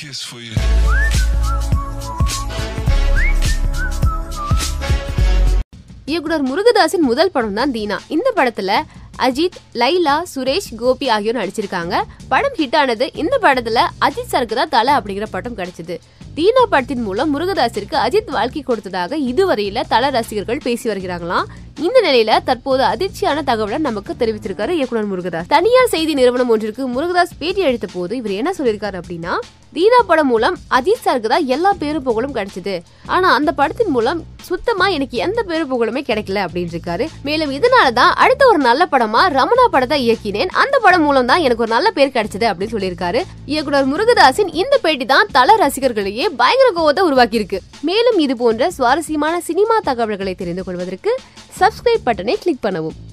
kiss for you. இயக்குனர் முருகதாஸின் முதல் படம் தான் தீனா இந்த படத்துல அஜித் லைலா சுரேஷ் கோபி ஆகியோர் நடிச்சிருக்காங்க படம் ஹிட் ஆனது இந்த படத்துல அஜித் சாருக்கு தான் தலை அப்படிங்கிற பட்டம் கிடைச்சது தீனா படத்தின் மூலம் முருகதாஸிற்கு அஜித் வாழ்க்கை கொடுத்ததாக இதுவரையில தல ரசிகர்கள் பேசி வருகிறாங்களாம் இந்த நிலையில தற்போது அதிர்ச்சியான தகவலை நமக்கு தெரிவிச்சிருக்காரு இயக்குனர் முருகதாஸ் தனியார் செய்தி நிறுவனம் ஒன்றிற்கு முருகதாஸ் பேட்டி அளித்த போது இவர் என்ன சொல்லியிருக்காரு அப்படின்னா தீனா படம் மூலம் அஜித் சாருக்கு தான் எல்லா பேரு புகழும் கிடைச்சது ஆனா அந்த படத்தின் மூலம் சுத்தமா எனக்கு எந்த பேரு புகழுமே கிடைக்கல அப்படின்னு இருக்காரு மேலும் இதனாலதான் அடுத்த ஒரு நல்ல படமா ரமணா படத்தை இயக்கினேன் அந்த படம் மூலம் தான் எனக்கு ஒரு நல்ல பேர் கிடைச்சது அப்படின்னு சொல்லியிருக்காரு இயக்குனர் முருகதாஸின் இந்த பேட்டி தான் தல ரசிகர்களிடையே பயங்கர கோவத்தை உருவாக்கி இருக்கு மேலும் இது போன்ற சுவாரஸ்யமான சினிமா தகவல்களை தெரிந்து கொள்வதற்கு சப்ஸ்கிரைப் பட்டனை கிளிக் பண்ணவும்